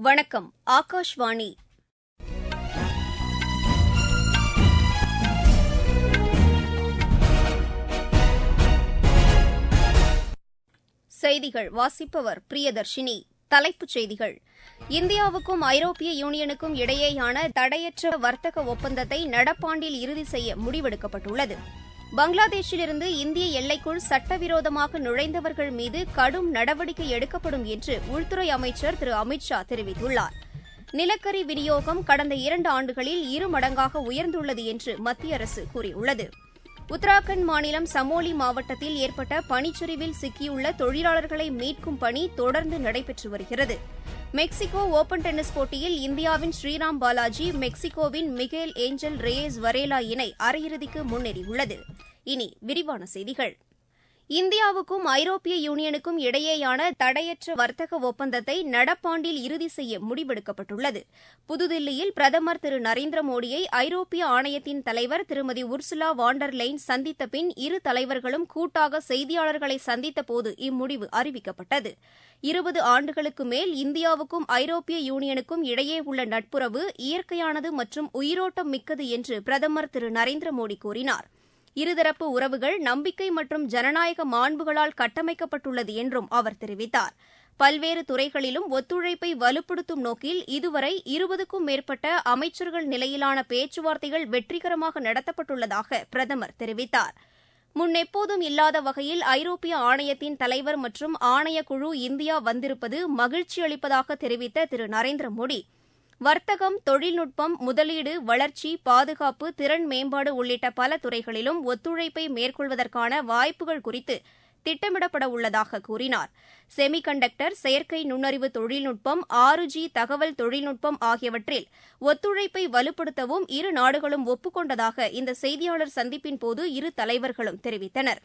வணக்கம் ஆகாஷ்வாணி செய்திகள் வாசிப்பவர் பிரியதர்ஷினி தலைப்புச் செய்திகள் இந்தியாவுக்கும் ஐரோப்பிய யூனியனுக்கும் இடையேயான தடையற்ற வர்த்தக ஒப்பந்தத்தை நடப்பாண்டில் இறுதி செய்ய முடிவெடுக்கப்பட்டுள்ளது பங்களாதேஷிலிருந்து இந்திய எல்லைக்குள் சட்டவிரோதமாக நுழைந்தவர்கள் மீது கடும் நடவடிக்கை எடுக்கப்படும் என்று உள்துறை அமைச்சர் திரு அமித் ஷா தெரிவித்துள்ளார் நிலக்கரி விநியோகம் கடந்த இரண்டு ஆண்டுகளில் இரு மடங்காக உயர்ந்துள்ளது என்று மத்திய அரசு கூறியுள்ளது உத்தராகண்ட் மாநிலம் சமோலி மாவட்டத்தில் ஏற்பட்ட பனிச்சரிவில் சிக்கியுள்ள தொழிலாளர்களை மீட்கும் பணி தொடர்ந்து நடைபெற்று வருகிறது மெக்சிகோ ஒபன் டென்னிஸ் போட்டியில் இந்தியாவின் ஸ்ரீராம் பாலாஜி மெக்சிகோவின் மிகேல் ஏஞ்சல் ரேயஸ் வரேலா இணை அரையிறுதிக்கு முன்னேறியுள்ளது இனி விரிவான செய்திகள் இந்தியாவுக்கும் ஐரோப்பிய யூனியனுக்கும் இடையேயான தடையற்ற வர்த்தக ஒப்பந்தத்தை நடப்பாண்டில் இறுதி செய்ய முடிவெடுக்கப்பட்டுள்ளது புதுதில்லியில் பிரதமர் திரு நரேந்திர மோடியை ஐரோப்பிய ஆணையத்தின் தலைவர் திருமதி உர்சுலா வாண்டர் லெயின் சந்தித்த பின் இரு தலைவர்களும் கூட்டாக செய்தியாளர்களை சந்தித்தபோது இம்முடிவு அறிவிக்கப்பட்டது இருபது ஆண்டுகளுக்கு மேல் இந்தியாவுக்கும் ஐரோப்பிய யூனியனுக்கும் இடையே உள்ள நட்புறவு இயற்கையானது மற்றும் உயிரோட்டம் மிக்கது என்று பிரதமர் திரு நரேந்திர மோடி கூறினார் இருதரப்பு உறவுகள் நம்பிக்கை மற்றும் ஜனநாயக மாண்புகளால் கட்டமைக்கப்பட்டுள்ளது என்றும் அவர் தெரிவித்தார் பல்வேறு துறைகளிலும் ஒத்துழைப்பை வலுப்படுத்தும் நோக்கில் இதுவரை இருபதுக்கும் மேற்பட்ட அமைச்சர்கள் நிலையிலான பேச்சுவார்த்தைகள் வெற்றிகரமாக நடத்தப்பட்டுள்ளதாக பிரதமர் தெரிவித்தார் முன்னெப்போதும் இல்லாத வகையில் ஐரோப்பிய ஆணையத்தின் தலைவர் மற்றும் ஆணையக்குழு இந்தியா வந்திருப்பது மகிழ்ச்சி அளிப்பதாக தெரிவித்த திரு நரேந்திர மோடி வர்த்தகம் தொழில்நுட்பம் முதலீடு வளர்ச்சி பாதுகாப்பு திறன் மேம்பாடு உள்ளிட்ட பல துறைகளிலும் ஒத்துழைப்பை மேற்கொள்வதற்கான வாய்ப்புகள் குறித்து திட்டமிடப்பட உள்ளதாக கூறினார் செமி கண்டக்டர் செயற்கை நுண்ணறிவு தொழில்நுட்பம் ஆறு ஜி தகவல் தொழில்நுட்பம் ஆகியவற்றில் ஒத்துழைப்பை வலுப்படுத்தவும் இரு நாடுகளும் ஒப்புக் இந்த செய்தியாளர் சந்திப்பின்போது இரு தலைவர்களும் தெரிவித்தனா்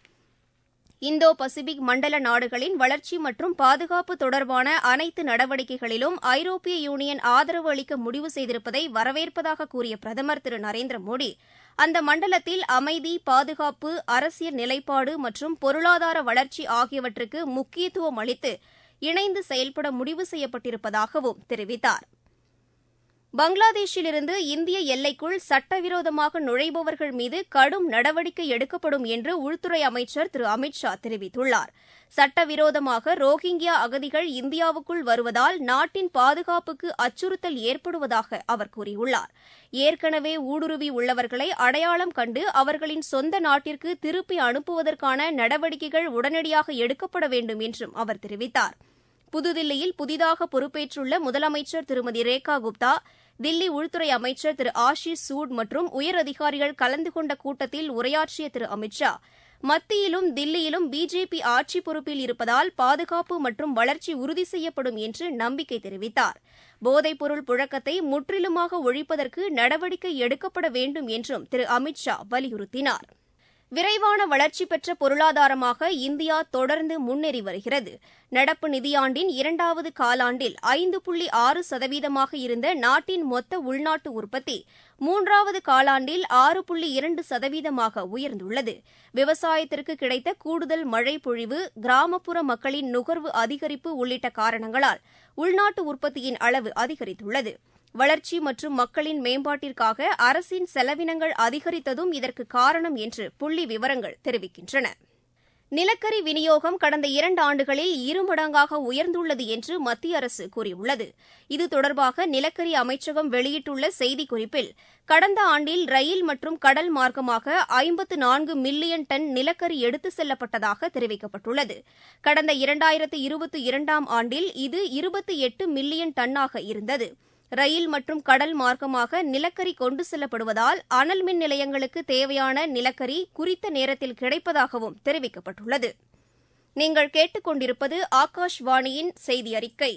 இந்தோ பசிபிக் மண்டல நாடுகளின் வளர்ச்சி மற்றும் பாதுகாப்பு தொடர்பான அனைத்து நடவடிக்கைகளிலும் ஐரோப்பிய யூனியன் ஆதரவு அளிக்க முடிவு செய்திருப்பதை வரவேற்பதாக கூறிய பிரதமர் திரு நரேந்திர மோடி அந்த மண்டலத்தில் அமைதி பாதுகாப்பு அரசியல் நிலைப்பாடு மற்றும் பொருளாதார வளர்ச்சி ஆகியவற்றுக்கு முக்கியத்துவம் அளித்து இணைந்து செயல்பட முடிவு செய்யப்பட்டிருப்பதாகவும் தெரிவித்தார் பங்களாதேஷிலிருந்து இந்திய எல்லைக்குள் சட்டவிரோதமாக நுழைபவர்கள் மீது கடும் நடவடிக்கை எடுக்கப்படும் என்று உள்துறை அமைச்சர் திரு அமித் ஷா தெரிவித்துள்ளார் சட்டவிரோதமாக ரோஹிங்கியா அகதிகள் இந்தியாவுக்குள் வருவதால் நாட்டின் பாதுகாப்புக்கு அச்சுறுத்தல் ஏற்படுவதாக அவர் கூறியுள்ளார் ஏற்கனவே ஊடுருவி உள்ளவர்களை அடையாளம் கண்டு அவர்களின் சொந்த நாட்டிற்கு திருப்பி அனுப்புவதற்கான நடவடிக்கைகள் உடனடியாக எடுக்கப்பட வேண்டும் என்றும் அவர் தெரிவித்தார் புதுதில்லியில் புதிதாக பொறுப்பேற்றுள்ள முதலமைச்சர் திருமதி ரேகா குப்தா தில்லி உள்துறை அமைச்சர் திரு ஆஷிஷ் சூட் மற்றும் உயரதிகாரிகள் கலந்து கொண்ட கூட்டத்தில் உரையாற்றிய திரு அமித் ஷா மத்தியிலும் தில்லியிலும் பிஜேபி ஆட்சி பொறுப்பில் இருப்பதால் பாதுகாப்பு மற்றும் வளர்ச்சி உறுதி செய்யப்படும் என்று நம்பிக்கை தெரிவித்தார் போதைப்பொருள் புழக்கத்தை முற்றிலுமாக ஒழிப்பதற்கு நடவடிக்கை எடுக்கப்பட வேண்டும் என்றும் திரு அமித் ஷா வலியுறுத்தினார் விரைவான வளர்ச்சி பெற்ற பொருளாதாரமாக இந்தியா தொடர்ந்து முன்னேறி வருகிறது நடப்பு நிதியாண்டின் இரண்டாவது காலாண்டில் ஐந்து புள்ளி ஆறு சதவீதமாக இருந்த நாட்டின் மொத்த உள்நாட்டு உற்பத்தி மூன்றாவது காலாண்டில் ஆறு புள்ளி இரண்டு சதவீதமாக உயர்ந்துள்ளது விவசாயத்திற்கு கிடைத்த கூடுதல் மழை பொழிவு கிராமப்புற மக்களின் நுகர்வு அதிகரிப்பு உள்ளிட்ட காரணங்களால் உள்நாட்டு உற்பத்தியின் அளவு அதிகரித்துள்ளது வளர்ச்சி மற்றும் மக்களின் மேம்பாட்டிற்காக அரசின் செலவினங்கள் அதிகரித்ததும் இதற்கு காரணம் என்று புள்ளி விவரங்கள் தெரிவிக்கின்றன நிலக்கரி விநியோகம் கடந்த இரண்டு ஆண்டுகளில் இருமடங்காக உயர்ந்துள்ளது என்று மத்திய அரசு கூறியுள்ளது இது தொடர்பாக நிலக்கரி அமைச்சகம் வெளியிட்டுள்ள செய்திக்குறிப்பில் கடந்த ஆண்டில் ரயில் மற்றும் கடல் மார்க்கமாக ஐம்பத்து நான்கு மில்லியன் டன் நிலக்கரி எடுத்துச் செல்லப்பட்டதாக தெரிவிக்கப்பட்டுள்ளது கடந்த இரண்டாயிரத்து இருபத்தி இரண்டாம் ஆண்டில் இது இருபத்தி எட்டு மில்லியன் டன்னாக இருந்தது ரயில் மற்றும் கடல் மார்க்கமாக நிலக்கரி கொண்டு செல்லப்படுவதால் அனல் மின் நிலையங்களுக்கு தேவையான நிலக்கரி குறித்த நேரத்தில் கிடைப்பதாகவும் தெரிவிக்கப்பட்டுள்ளது நீங்கள் கேட்டுக்கொண்டிருப்பது ஆகாஷ்வாணியின் செய்தி அறிக்கை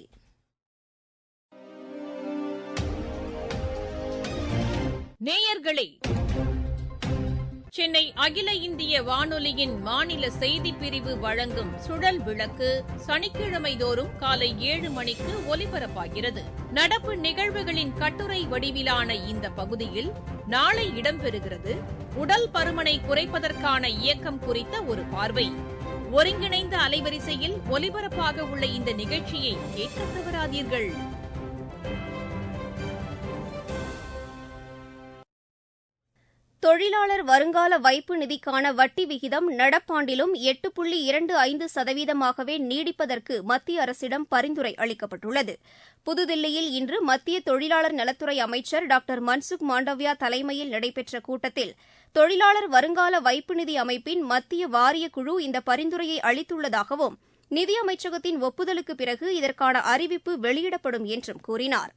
நேயர்களே சென்னை அகில இந்திய வானொலியின் மாநில செய்திப் பிரிவு வழங்கும் சுழல் விளக்கு சனிக்கிழமை தோறும் காலை ஏழு மணிக்கு ஒலிபரப்பாகிறது நடப்பு நிகழ்வுகளின் கட்டுரை வடிவிலான இந்த பகுதியில் நாளை இடம்பெறுகிறது உடல் பருமனை குறைப்பதற்கான இயக்கம் குறித்த ஒரு பார்வை ஒருங்கிணைந்த அலைவரிசையில் ஒலிபரப்பாக உள்ள இந்த நிகழ்ச்சியை கேட்க தவறாதீர்கள் தொழிலாளர் வருங்கால வைப்பு நிதிக்கான வட்டி விகிதம் நடப்பாண்டிலும் எட்டு புள்ளி இரண்டு ஐந்து சதவீதமாகவே நீடிப்பதற்கு மத்திய அரசிடம் பரிந்துரை அளிக்கப்பட்டுள்ளது புதுதில்லியில் இன்று மத்திய தொழிலாளர் நலத்துறை அமைச்சர் டாக்டர் மன்சுக் மாண்டவ்யா தலைமையில் நடைபெற்ற கூட்டத்தில் தொழிலாளர் வருங்கால வைப்பு நிதி அமைப்பின் மத்திய வாரிய குழு இந்த பரிந்துரையை அளித்துள்ளதாகவும் நிதி அமைச்சகத்தின் ஒப்புதலுக்கு பிறகு இதற்கான அறிவிப்பு வெளியிடப்படும் என்றும் கூறினார்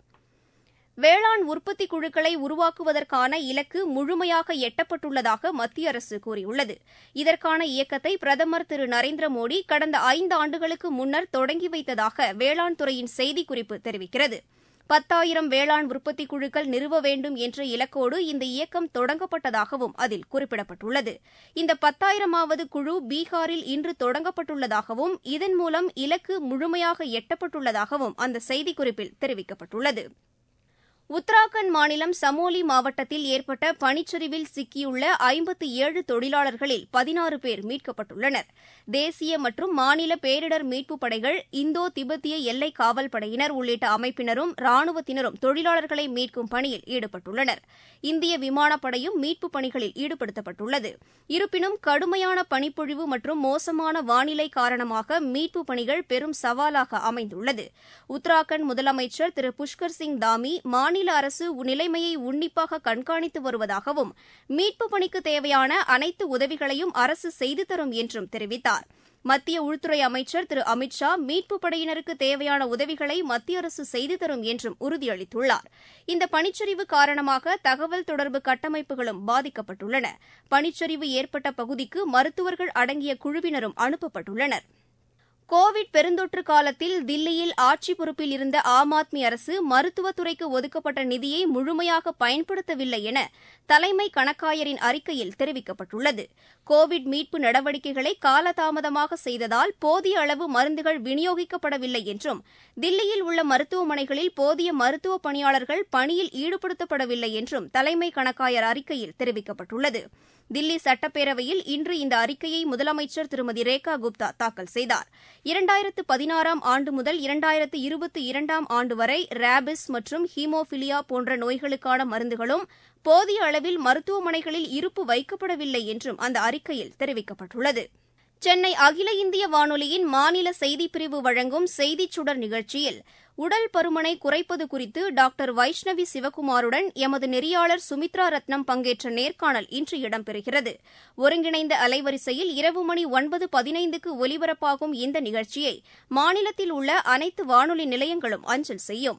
வேளாண் உற்பத்தி குழுக்களை உருவாக்குவதற்கான இலக்கு முழுமையாக எட்டப்பட்டுள்ளதாக மத்திய அரசு கூறியுள்ளது இதற்கான இயக்கத்தை பிரதமர் திரு நரேந்திர மோடி கடந்த ஐந்து ஆண்டுகளுக்கு முன்னர் தொடங்கி வைத்ததாக வேளாண் துறையின் செய்திக்குறிப்பு தெரிவிக்கிறது பத்தாயிரம் வேளாண் உற்பத்தி குழுக்கள் நிறுவ வேண்டும் என்ற இலக்கோடு இந்த இயக்கம் தொடங்கப்பட்டதாகவும் அதில் குறிப்பிடப்பட்டுள்ளது இந்த பத்தாயிரமாவது குழு பீகாரில் இன்று தொடங்கப்பட்டுள்ளதாகவும் இதன் மூலம் இலக்கு முழுமையாக எட்டப்பட்டுள்ளதாகவும் அந்த செய்திக்குறிப்பில் தெரிவிக்கப்பட்டுள்ளது உத்தராகண்ட் மாநிலம் சமோலி மாவட்டத்தில் ஏற்பட்ட பனிச்சரிவில் சிக்கியுள்ள ஐம்பத்தி ஏழு தொழிலாளர்களில் பதினாறு பேர் மீட்கப்பட்டுள்ளனர் தேசிய மற்றும் மாநில பேரிடர் மீட்புப் படைகள் இந்தோ திபெத்திய எல்லை காவல் படையினர் உள்ளிட்ட அமைப்பினரும் ராணுவத்தினரும் தொழிலாளர்களை மீட்கும் பணியில் ஈடுபட்டுள்ளனர் இந்திய விமானப்படையும் மீட்புப் பணிகளில் ஈடுபடுத்தப்பட்டுள்ளது இருப்பினும் கடுமையான பனிப்பொழிவு மற்றும் மோசமான வானிலை காரணமாக மீட்புப் பணிகள் பெரும் சவாலாக அமைந்துள்ளது உத்தராகண்ட் முதலமைச்சர் திரு புஷ்கர் சிங் தாமி மாநில அரசு நிலைமையை உன்னிப்பாக கண்காணித்து வருவதாகவும் மீட்புப் பணிக்கு தேவையான அனைத்து உதவிகளையும் அரசு செய்து தரும் என்றும் தெரிவித்தார் மத்திய உள்துறை அமைச்சர் திரு அமித் ஷா மீட்புப் படையினருக்கு தேவையான உதவிகளை மத்திய அரசு செய்து தரும் என்றும் உறுதியளித்துள்ளார் இந்த பனிச்சரிவு காரணமாக தகவல் தொடர்பு கட்டமைப்புகளும் பாதிக்கப்பட்டுள்ளன பனிச்சரிவு ஏற்பட்ட பகுதிக்கு மருத்துவர்கள் அடங்கிய குழுவினரும் அனுப்பப்பட்டுள்ளனா் கோவிட் பெருந்தொற்று காலத்தில் தில்லியில் ஆட்சி பொறுப்பில் இருந்த ஆம் ஆத்மி அரசு மருத்துவத்துறைக்கு ஒதுக்கப்பட்ட நிதியை முழுமையாக பயன்படுத்தவில்லை என தலைமை கணக்காயரின் அறிக்கையில் தெரிவிக்கப்பட்டுள்ளது கோவிட் மீட்பு நடவடிக்கைகளை காலதாமதமாக செய்ததால் போதிய அளவு மருந்துகள் விநியோகிக்கப்படவில்லை என்றும் தில்லியில் உள்ள மருத்துவமனைகளில் போதிய மருத்துவ பணியாளர்கள் பணியில் ஈடுபடுத்தப்படவில்லை என்றும் தலைமை கணக்காயர் அறிக்கையில் தெரிவிக்கப்பட்டுள்ளது தில்லி சட்டப்பேரவையில் இன்று இந்த அறிக்கையை முதலமைச்சர் திருமதி ரேகா குப்தா தாக்கல் செய்தார் இரண்டாயிரத்து பதினாறாம் ஆண்டு முதல் இரண்டாயிரத்து இருபத்தி இரண்டாம் ஆண்டு வரை ரேபிஸ் மற்றும் ஹீமோபிலியா போன்ற நோய்களுக்கான மருந்துகளும் போதிய அளவில் மருத்துவமனைகளில் இருப்பு வைக்கப்படவில்லை என்றும் அந்த அறிக்கையில் தெரிவிக்கப்பட்டுள்ளது சென்னை அகில இந்திய வானொலியின் மாநில செய்திப்பிரிவு வழங்கும் செய்திச் சுடர் நிகழ்ச்சியில் உடல் பருமனை குறைப்பது குறித்து டாக்டர் வைஷ்ணவி சிவக்குமாருடன் எமது நெறியாளர் சுமித்ரா ரத்னம் பங்கேற்ற நேர்காணல் இன்று இடம்பெறுகிறது ஒருங்கிணைந்த அலைவரிசையில் இரவு மணி ஒன்பது பதினைந்துக்கு ஒலிபரப்பாகும் இந்த நிகழ்ச்சியை மாநிலத்தில் உள்ள அனைத்து வானொலி நிலையங்களும் அஞ்சல் செய்யும்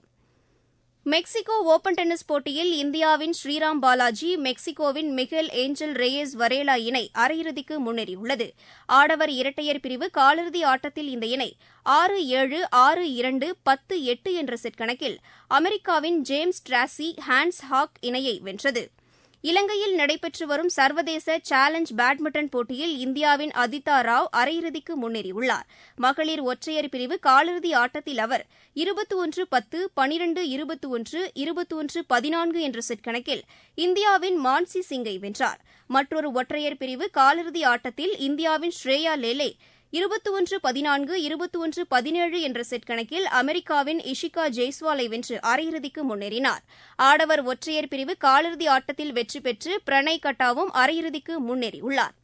மெக்சிகோ ஒபன் டென்னிஸ் போட்டியில் இந்தியாவின் ஸ்ரீராம் பாலாஜி மெக்சிகோவின் மிகேல் ஏஞ்சல் ரேயஸ் வரேலா இணை அரையிறுதிக்கு முன்னேறியுள்ளது ஆடவர் இரட்டையர் பிரிவு காலிறுதி ஆட்டத்தில் இந்த இணை ஆறு ஏழு ஆறு இரண்டு பத்து எட்டு என்ற செட் கணக்கில் அமெரிக்காவின் ஜேம்ஸ் டிராசி ஹான்ஸ் ஹாக் இணையை வென்றது இலங்கையில் நடைபெற்று வரும் சர்வதேச சேலஞ்ச் பேட்மிண்டன் போட்டியில் இந்தியாவின் அதிதா ராவ் அரையிறுதிக்கு முன்னேறியுள்ளார் மகளிர் ஒற்றையர் பிரிவு காலிறுதி ஆட்டத்தில் அவர் இருபத்தி ஒன்று பத்து பனிரெண்டு இருபத்தி ஒன்று இருபத்தி ஒன்று பதினான்கு என்ற செட் கணக்கில் இந்தியாவின் மான்சி சிங்கை வென்றார் மற்றொரு ஒற்றையர் பிரிவு காலிறுதி ஆட்டத்தில் இந்தியாவின் ஸ்ரேயா லேலே இருபத்தி ஒன்று பதினான்கு இருபத்தி ஒன்று பதினேழு என்ற செட் கணக்கில் அமெரிக்காவின் இஷிகா ஜெய்ஸ்வாலை வென்று அரையிறுதிக்கு முன்னேறினார் ஆடவர் ஒற்றையர் பிரிவு காலிறுதி ஆட்டத்தில் வெற்றி பெற்று பிரணய் கட்டாவும் அரையிறுதிக்கு முன்னேறியுள்ளார்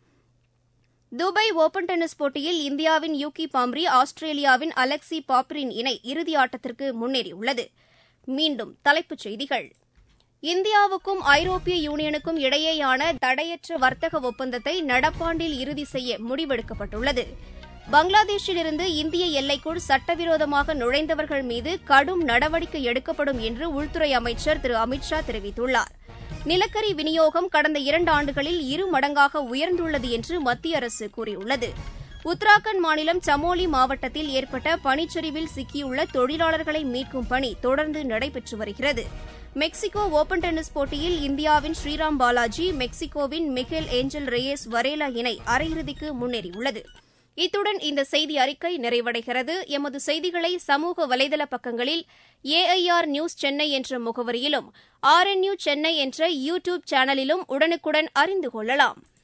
துபாய் ஒபன் டென்னிஸ் போட்டியில் இந்தியாவின் யூகி பாம்ரி ஆஸ்திரேலியாவின் அலெக்சி பாப்ரின் இணை இறுதி ஆட்டத்திற்கு முன்னேறியுள்ளது மீண்டும் தலைப்புச் செய்திகள் இந்தியாவுக்கும் ஐரோப்பிய யூனியனுக்கும் இடையேயான தடையற்ற வர்த்தக ஒப்பந்தத்தை நடப்பாண்டில் இறுதி செய்ய முடிவெடுக்கப்பட்டுள்ளது பங்களாதேஷிலிருந்து இந்திய எல்லைக்குள் சட்டவிரோதமாக நுழைந்தவர்கள் மீது கடும் நடவடிக்கை எடுக்கப்படும் என்று உள்துறை அமைச்சர் திரு அமித் ஷா தெரிவித்துள்ளார் நிலக்கரி விநியோகம் கடந்த இரண்டு ஆண்டுகளில் இரு மடங்காக உயர்ந்துள்ளது என்று மத்திய அரசு கூறியுள்ளது உத்தராகண்ட் மாநிலம் சமோலி மாவட்டத்தில் ஏற்பட்ட பனிச்சரிவில் சிக்கியுள்ள தொழிலாளர்களை மீட்கும் பணி தொடர்ந்து நடைபெற்று வருகிறது மெக்சிகோ ஒபன் டென்னிஸ் போட்டியில் இந்தியாவின் ஸ்ரீராம் பாலாஜி மெக்சிகோவின் மிகேல் ஏஞ்சல் ரேயஸ் வரேலா இணை அரையிறுதிக்கு முன்னேறியுள்ளது இத்துடன் இந்த செய்தி அறிக்கை நிறைவடைகிறது எமது செய்திகளை சமூக வலைதள பக்கங்களில் ஏஐஆர் நியூஸ் சென்னை என்ற முகவரியிலும் ஆர்என்யூ சென்னை என்ற யூ டியூப் சேனலிலும் உடனுக்குடன் அறிந்து கொள்ளலாம்